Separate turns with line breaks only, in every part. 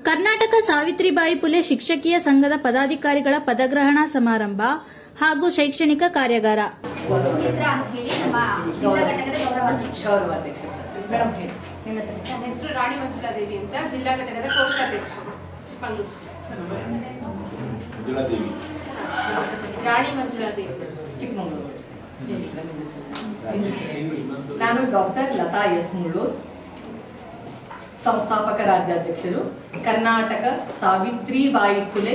ಕರ್ನಾಟಕ ಸಾವಿತ್ರಿಬಾಯಿ ಪುಲೆ ಶಿಕ್ಷಕಿಯ ಸಂಘದ ಪದಾಧಿಕಾರಿಗಳ ಪದಗ್ರಹಣ ಸಮಾರಂಭ ಹಾಗೂ ಶೈಕ್ಷಣಿಕ ಕಾರ್ಯಾಗಾರ
ಸುಮಿತ್ರಾ ಅಂತ ಹೇಳಿ ನಮ್ಮ ಜಿಲ್ಲಾ ಘಟಕದ ಗೌರವಾಧ್ಯಕ್ಷ
ಗೌರವಾಧ್ಯಕ್ಷ ಸರ್ ಮೇಡಮ್ ಹೇಳಿ ನಿಮ್ಮ ಹೆಸರು
ನನ್ನ ಹೆಸರು ರಾಣಿ ಮಂಜುಳಾದೇವಿ ಅಂತ ಜಿಲ್ಲಾ ಘಟಕದ ಕೋಶಾಧ್ಯಕ್ಷರು ಚಿಕ್ಕಮಗಳೂರು ಜಿಲ್ಲೆ
ದೇವಿ
ರಾಣಿ ಮಂಜುಳಾದೇವಿ
ಚಿಕ್ಕಮಗಳೂರು ಹೇಳಿ, ನಿಮ್ಮ ಹೆಸರು. ನಿಮ್ಮ ಹೆಸರು. ನಾನು ಡಾಕ್ಟರ್ ಲತಾ ಎಸ್ ಮುಳ್ಳೂರ್ ಸಂಸ್ಥಾಪಕ ರಾಜ್ಯಾಧ್ಯಕ್ಷರು ಕರ್ನಾಟಕ ಸಾವಿತ್ರಿಬಾಯಿ ಫುಲೆ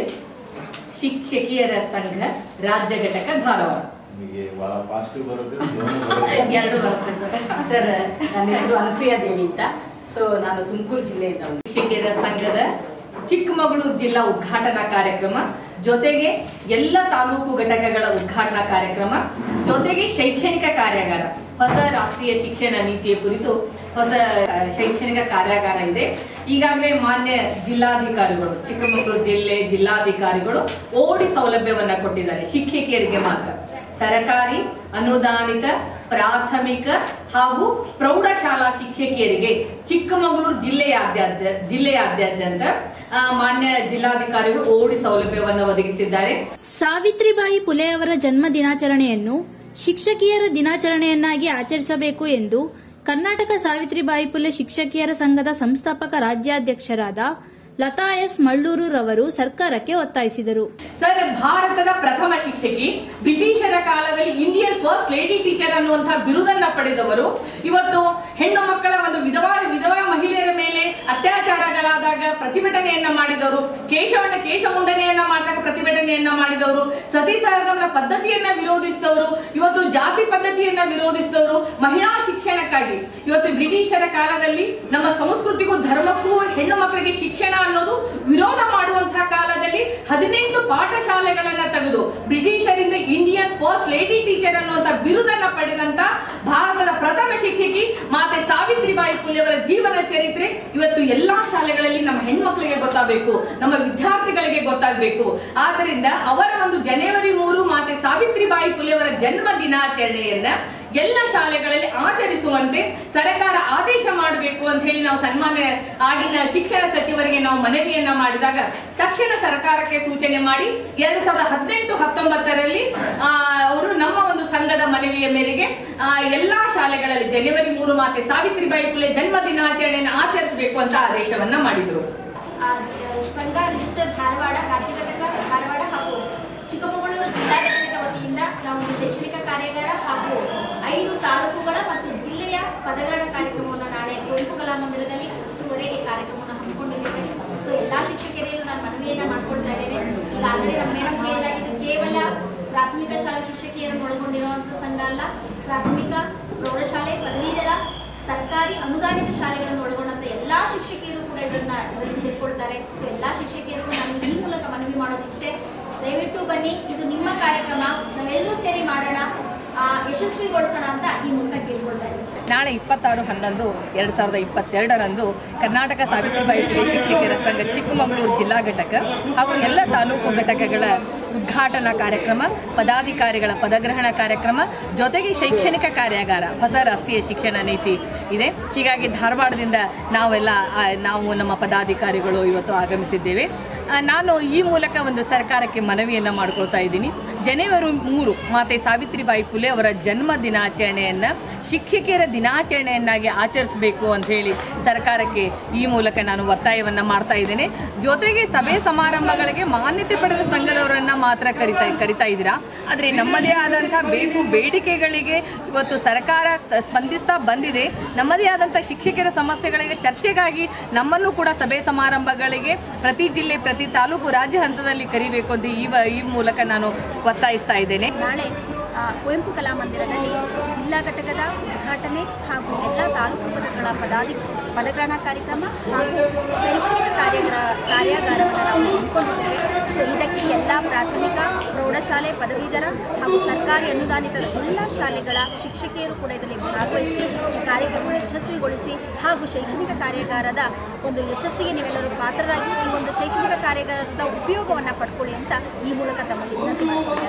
ಶಿಕ್ಷಕಿಯರ ಸಂಘ ರಾಜ್ಯ ಘಟಕ ಧಾರವಾಡ
ನಿಮಗೆ ಬಹಳ ಪಾಸಿಟಿವ್ ಬರುತ್ತೆ slow ಬರುತ್ತೆ.
ಎರಡು ಬರ್ತದೆ ಸರ್ ನನ್ನ ಹೆಸರು ಅನಸೂಯ ದೇವಿ ಅಂತ ಸೊ ನಾನು ತುಮಕೂರು ಜಿಲ್ಲೆಯಿಂದ ಬಂದೆ.
ಶಿಕ್ಷಕಿಯರ ಸಂಘದ ಚಿಕ್ಕಮಗಳೂರು ಜಿಲ್ಲಾ ಉದ್ಘಾಟನಾ ಕಾರ್ಯಕ್ರಮ ಜೊತೆಗೆ ಎಲ್ಲ ತಾಲೂಕು ಘಟಕಗಳ ಉದ್ಘಾಟನಾ ಕಾರ್ಯಕ್ರಮ ಜೊತೆಗೆ ಶೈಕ್ಷಣಿಕ ಕಾರ್ಯಾಗಾರ ಹೊಸ ರಾಷ್ಟ್ರೀಯ ಶಿಕ್ಷಣ ನೀತಿಯ ಕುರಿತು ಹೊಸ ಆ, ಶೈಕ್ಷಣಿಕ ಕಾರ್ಯಾಗಾರ ಇದೆ ಈಗಾಗಲೇ ಮಾನ್ಯ ಜಿಲ್ಲಾಧಿಕಾರಿಗಳು ಚಿಕ್ಕಮಗಳೂರು ಜಿಲ್ಲೆ ಜಿಲ್ಲಾಧಿಕಾರಿಗಳು ಓಡಿ ಸೌಲಭ್ಯವನ್ನ ಕೊಟ್ಟಿದ್ದಾರೆ ಶಿಕ್ಷಕಿಯರಿಗೆ ಮಾತ್ರ ಸರಕಾರಿ ಅನುದಾನಿತ ಪ್ರಾಥಮಿಕ ಹಾಗೂ ಪ್ರೌಢಶಾಲಾ ಶಿಕ್ಷಕಿಯರಿಗೆ ಚಿಕ್ಕಮಗಳೂರು ಜಿಲ್ಲೆಯಾದ್ಯಂತ ಜಿಲ್ಲೆಯಾದ್ಯಂತ ಆ, ಮಾನ್ಯ ಜಿಲ್ಲಾಧಿಕಾರಿಗಳು ಓಡಿ ಸೌಲಭ್ಯವನ್ನು ಒದಗಿಸಿದ್ದಾರೆ
ಸಾವಿತ್ರಿಬಾಯಿ ಪುಲೆ ಅವರ ಜನ್ಮ ದಿನಾಚರಣೆಯನ್ನು ಶಿಕ್ಷಕಿಯರ ದಿನಾಚರಣೆಯನ್ನಾಗಿ ಆಚರಿಸಬೇಕು ಎಂದು ಕರ್ನಾಟಕ ಸಾವಿತ್ರಿಬಾಯಿ ಪುಲೆ ಶಿಕ್ಷಕಿಯರ ಸಂಘದ ಸಂಸ್ಥಾಪಕ ರಾಜ್ಯಾಧ್ಯಕ್ಷರಾದ ಲತಾ ಎಸ್ ಮಳ್ಳೂರು ರವರು ಸರ್ಕಾರಕ್ಕೆ ಒತ್ತಾಯಿಸಿದರು
ಸರ್ ಭಾರತದ ಪ್ರಥಮ ಶಿಕ್ಷಕಿ ಬ್ರಿಟಿಷರ ಕಾಲದಲ್ಲಿ ಇಂಡಿಯನ್ ಫಸ್ಟ್ ಲೇಡಿ ಟೀಚರ್ ಅನ್ನುವಂತಹ ಬಿರುದನ್ನ ಪಡೆದವರು ಇವತ್ತು ಹೆಣ್ಣು ಮಕ್ಕಳ ಒಂದು ವಿಧವಾ ವಿಧವಾ ಮಹಿಳೆಯರ ಮೇಲೆ ಅತ್ಯಾಚಾರಗಳಾದಾಗ ಪ್ರತಿಭಟನೆಯನ್ನ ಮಾಡಿದವರು ಕೇಶವನ್ನ ಕೇಶಮುಂಡನೆಯನ್ನ ಮಾಡಿದಾಗ ಪ್ರತಿಭಟನೆಯನ್ನ ಮಾಡಿದವರು ಸತಿ ಸಹಗಮನ ಪದ್ಧತಿಯನ್ನ ವಿರೋಧಿಸಿದವರು ಇವತ್ತು ಜಾತಿ ಪದ್ಧತಿಯನ್ನ ವಿರೋಧಿಸಿದವರು ಮಹಿಳಾ ಶಿಕ್ಷಣಕ್ಕಾಗಿ ಇವತ್ತು ಬ್ರಿಟಿಷರ ಕಾಲದಲ್ಲಿ ನಮ್ಮ ಸಂಸ್ಕೃತಿಗೂ ಧರ್ಮಕ್ಕೂ ಹೆಣ್ಣು ಮಕ್ಕಳಿಗೆ ಶಿಕ್ಷಣ ಅನ್ನೋದು ವಿರೋಧ ಮಾಡುವಂತಹ ಕಾಲದಲ್ಲಿ ಹದಿನೆಂಟು ಪಾಠಶಾಲೆಗಳನ್ನ ತೆಗೆದು ಬ್ರಿಟಿಷರಿಂದ ಇಂಡಿಯನ್ ಫಸ್ಟ್ ಲೇಡಿ ಟೀಚರ್ ಅನ್ನುವಂತ ಬಿರುದನ್ನ ಪಡೆದಂತ ಭಾರತದ ಪ್ರಥಮ ಶಿಕ್ಷಕಿ ಮಾತೆ ಸಾವಿತ್ರಿಬಾಯಿ ಫುಲೆ ಅವರ ಜೀವನ ಚರಿತ್ರೆ ಇವತ್ತು ಎಲ್ಲಾ ಶಾಲೆಗಳಲ್ಲಿ ನಮ್ಮ ಹೆಣ್ಮಕ್ಳಿಗೆ ಗೊತ್ತಾಗಬೇಕು ನಮ್ಮ ವಿದ್ಯಾರ್ಥಿಗಳಿಗೆ ಗೊತ್ತಾಗಬೇಕು ಆದ್ದರಿಂದ ಅವರ ಒಂದು ಜನವರಿ ಮೂರು ಮಾತೆ ಸಾವಿತ್ರಿಬಾಯಿ ಫುಲೆ ಅವರ ಜನ್ಮ ದಿನಾಚರಣೆಯನ್ನ ಎಲ್ಲ ಶಾಲೆಗಳಲ್ಲಿ ಆಚರಿಸುವಂತೆ ಸರ್ಕಾರ ಆದೇಶ ಮಾಡಬೇಕು ಅಂತ ಹೇಳಿ ನಾವು ಸನ್ಮಾನ್ಯ ಆಗಿನ ಶಿಕ್ಷಣ ಸಚಿವರಿಗೆ ನಾವು ಮನವಿಯನ್ನ ಮಾಡಿದಾಗ ತಕ್ಷಣ ಸರ್ಕಾರಕ್ಕೆ ಸೂಚನೆ ಮಾಡಿ ಎರಡ್ ಸಾವಿರದ ಹದಿನೆಂಟು ಹತ್ತೊಂಬತ್ತರಲ್ಲಿ ಆ, ಅವರು ನಮ್ಮ ಒಂದು ಸಂಘದ ಮನವಿಯ ಮೇರೆಗೆ ಆ, ಎಲ್ಲಾ ಶಾಲೆಗಳಲ್ಲಿ ಜನವರಿ ಮೂರು ಮಾತೆ ಸಾವಿತ್ರಿಬಾಯಿ ಫುಲೆ ಜನ್ಮ ದಿನಾಚರಣೆಯನ್ನು ಆಚರಿಸಬೇಕು ಅಂತ ಆದೇಶವನ್ನ ಮಾಡಿದ್ರು
ಆ, ಜ- ಸಂಘ ರಿಜಿಸ್ಟರ್ ಧಾರವಾಡ ರಾಜ್ಯ ಘಟಕ ಧಾರವಾಡ ಹಾಗೂ ಚಿಕ್ಕಮಗಳೂರು ಜಿಲ್ಲಾ ಘಟಕದ ವತಿಯಿಂದ ನಾವು ಒಂದು ಶೈಕ್ಷಣಿಕ ಕಾರ್ಯಾಗಾರ ಹಾಗೂ ಐದು ತಾಲೂಕುಗಳ ಮತ್ತು ಜಿಲ್ಲೆಯ ಪದಗ್ರಹಣ ಕಾರ್ಯಕ್ರಮವನ್ನು ನಾಳೆ ಕುವೆಂಪು ಕಲಾಮಂದಿರದಲ್ಲಿ ಹತ್ತುವರೆಗೆ ಕಾರ್ಯಕ್ರಮವನ್ನು ಹಮ್ಮಿಕೊಂಡಿದ್ದೇವೆ ಸೊ ಎಲ್ಲಾ ಶಿಕ್ಷಕರಿಗೂ ನಾನು ಮನವಿಯನ್ನ ಮಾಡ್ಕೊಳ್ತಾ ಇದ್ದೇನೆ ಈಗ ಆಲ್ರೆಡಿ ನಮ್ಮ ಮೇಡಮ್ ಹೇಳಿದಾಗಿದ್ದು ಕೇವಲ ಪ್ರಾಥಮಿಕ ಶಾಲಾ ಶಿಕ್ಷಕಿಯರನ್ನು ಒಳಗೊಂಡಿರುವಂಥ ಸಂಘ ಅಲ್ಲ ಪ್ರಾಥಮಿಕ ಪ್ರೌಢಶಾಲೆ ಪದವೀಧರ ಸರ್ಕಾರಿ ಅನುದಾನಿತ ಶಾಲೆಗಳನ್ನು ಒಳಗೊಂಡಂತ ಎಲ್ಲಾ ಶಿಕ್ಷಕಿಯರು ಕೂಡ ಇದನ್ನ ಇದರಲ್ಲಿ ಸೇರ್ಕೊಳ್ತಾರೆ ಸೊ ಎಲ್ಲಾ ಶಿಕ್ಷಕಿಯರು ನಾನು ಈ ಮೂಲಕ ಮನವಿ ಮಾಡೋದಿಷ್ಟೇ ದಯವಿಟ್ಟು ಬನ್ನಿ ಇದು ನಿಮ್ಮ ಕಾರ್ಯಕ್ರಮ ನಾವೆಲ್ಲರೂ ಸೇರಿ ಮಾಡೋಣ ಆ, ಯಶಸ್ವಿಗೊಳಿಸೋಣ ಅಂತ ಈ ಮೂಲಕ ಕೇಳ್ಕೊಳ್ತಾ ಇದ್ದೀನಿ ಸರ್
ನಾಳೆ ಇಪ್ಪತ್ತಾರು ಹನ್ನೊಂದು ಎರಡು ಸಾವಿರದ ಇಪ್ಪತ್ತೆರಡರಂದು ಕರ್ನಾಟಕ ಸಾವಿತ್ರಿಬಾಯಿ ಫುಲೆ ಶಿಕ್ಷಕರ ಸಂಘ ಚಿಕ್ಕಮಗಳೂರು ಜಿಲ್ಲಾ ಘಟಕ ಹಾಗೂ ಎಲ್ಲ ತಾಲೂಕು ಘಟಕಗಳ ಉದ್ಘಾಟನಾ ಕಾರ್ಯಕ್ರಮ ಪದಾಧಿಕಾರಿಗಳ ಪದಗ್ರಹಣ ಕಾರ್ಯಕ್ರಮ ಜೊತೆಗೆ ಶೈಕ್ಷಣಿಕ ಕಾರ್ಯಾಗಾರ ಹೊಸ ರಾಷ್ಟ್ರೀಯ ಶಿಕ್ಷಣ ನೀತಿ ಇದೆ ಹೀಗಾಗಿ ಧಾರವಾಡದಿಂದ ನಾವೆಲ್ಲ ಆ, ನಾವು ನಮ್ಮ ಪದಾಧಿಕಾರಿಗಳು ಇವತ್ತು ಆಗಮಿಸಿದ್ದೇವೆ ಆ, ನಾನು ಈ ಮೂಲಕ ಒಂದು ಸರ್ಕಾರಕ್ಕೆ ಮನವಿಯನ್ನು ಮಾಡ್ಕೊಳ್ತಾ ಇದ್ದೀನಿ ಜನವರಿ ಮೂರು ಮಾತೆ ಸಾವಿತ್ರಿಬಾಯಿ ಫುಲೆ ಅವರ ಜನ್ಮ ದಿನಾಚರಣೆಯನ್ನು ಶಿಕ್ಷಕಿಯರ ದಿನಾಚರಣೆಯನ್ನಾಗಿ ಆಚರಿಸಬೇಕು ಅಂತ ಹೇಳಿ ಸರ್ಕಾರಕ್ಕೆ ಈ ಮೂಲಕ ನಾನು ಒತ್ತಾಯವನ್ನು ಮಾಡ್ತಾ ಇದ್ದೇನೆ ಜೊತೆಗೆ ಸಭೆ ಸಮಾರಂಭಗಳಿಗೆ ಮಾನ್ಯತೆ ಪಡೆದ ಸಂಘದವರನ್ನ ಮಾತ್ರ ಕರಿತಾ ಕರಿತಾ ಇದ್ದೀರಾ ಆದರೆ ನಮ್ಮದೇ ಆದಂಥ ಬೇಕು ಬೇಡಿಕೆಗಳಿಗೆ ಇವತ್ತು ಸರ್ಕಾರ ತ- ಸ್ಪಂದಿಸ್ತಾ ಬಂದಿದೆ ನಮ್ಮದೇ ಆದಂಥ ಶಿಕ್ಷಕರ ಸಮಸ್ಯೆಗಳಿಗೆ ಚರ್ಚೆಗಾಗಿ ನಮ್ಮನ್ನು ಕೂಡ ಸಭೆ ಸಮಾರಂಭಗಳಿಗೆ ಪ್ರತಿ ಜಿಲ್ಲೆ ಪ್ರತಿ ತಾಲೂಕು ರಾಜ್ಯ ಹಂತದಲ್ಲಿ ಕರಿಬೇಕು ಅಂತ ಈ ವ- ಈ ಮೂಲಕ ನಾನು ಒತ್ತಾಯಿಸ್ತಾ ಇದ್ದೇನೆ
ನಾಳೆ ಆ, ಕುವೆಂಪು ಕಲಾಮಂದಿರದಲ್ಲಿ ಜಿಲ್ಲಾ ಘಟಕದ ಉದ್ಘಾಟನೆ ಹಾಗೂ ಎಲ್ಲ ತಾಲೂಕು ಘಟಕಗಳ ಪದಾಧಿ ಪದಗ್ರಹಣ ಕಾರ್ಯಕ್ರಮ ಹಾಗೂ ಶೈಕ್ಷಣಿಕ ಕಾರ್ಯಾಗಾರ ಕಾರ್ಯಾಗಾರವನ್ನು ನಾವು ಹಮ್ಮಿಕೊಂಡಿದ್ದೇವೆ ಸೊ ಇದಕ್ಕೆ ಎಲ್ಲ ಪ್ರಾಥಮಿಕ ಪ್ರೌಢಶಾಲೆ ಪದವೀಧರ ಹಾಗೂ ಸರ್ಕಾರಿ ಅನುದಾನಿತ ಎಲ್ಲ ಶಾಲೆಗಳ ಶಿಕ್ಷಕಿಯರು ಕೂಡ ಇದರಲ್ಲಿ ಭಾಗವಹಿಸಿ ಈ ಕಾರ್ಯಕ್ರಮವನ್ನು ಯಶಸ್ವಿಗೊಳಿಸಿ ಹಾಗೂ ಶೈಕ್ಷಣಿಕ ಕಾರ್ಯಾಗಾರದ ಒಂದು ಯಶಸ್ಸಿಗೆ ನೀವೆಲ್ಲರೂ ಪಾತ್ರರಾಗಿ ಈ ಒಂದು ಶೈಕ್ಷಣಿಕ ಕಾರ್ಯಾಗಾರದ ಉಪಯೋಗವನ್ನು ಪಡ್ಕೊಳ್ಳಿ ಅಂತ ಈ ಮೂಲಕ ತಮ್ಮಲ್ಲಿ ವಿನಂತಿ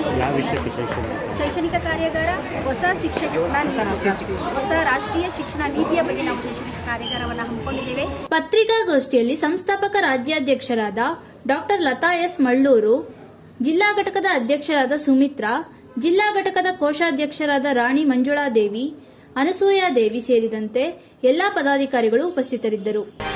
ಮಾಡ್ಕೊಳ್ತಾ ಶೈಕ್ಷಣಿಕ ಕಾರ್ಯಾಗಾರ ಹೊಸ ಶಿಕ್ಷಣ ನೀತಿ ಹೊಸ ರಾಷ್ಟ್ರೀಯ ಶಿಕ್ಷಣ ನೀತಿಯ ಬಗ್ಗೆ ನಾವು ಶೈಕ್ಷಣಿಕ ಕಾರ್ಯಾಗಾರವನ್ನು ಕಾರ್ಯಕ್ರಮವನ್ನು ಹಮ್ಮಿಕೊಂಡಿದ್ದೇವೆ
ಪತ್ರಿಕಾಗೋಷ್ಠಿಯಲ್ಲಿ ಸಂಸ್ಥಾಪಕ ರಾಜ್ಯಾಧ್ಯಕ್ಷರಾದ ಡಾಕ್ಟರ್ ಲತಾ ಎಸ್ ಮಳ್ಳೂರು ಜಿಲ್ಲಾ ಘಟಕದ ಅಧ್ಯಕ್ಷರಾದ ಸುಮಿತ್ರಾ ಜಿಲ್ಲಾ ಘಟಕದ ಕೋಶಾಧ್ಯಕ್ಷರಾದ ರಾಣಿ ಮಂಜುಳಾದೇವಿ ಅನಸೂಯಾದೇವಿ ಸೇರಿದಂತೆ ಎಲ್ಲಾ ಪದಾಧಿಕಾರಿಗಳು ಉಪಸ್ಥಿತರಿದ್ದರು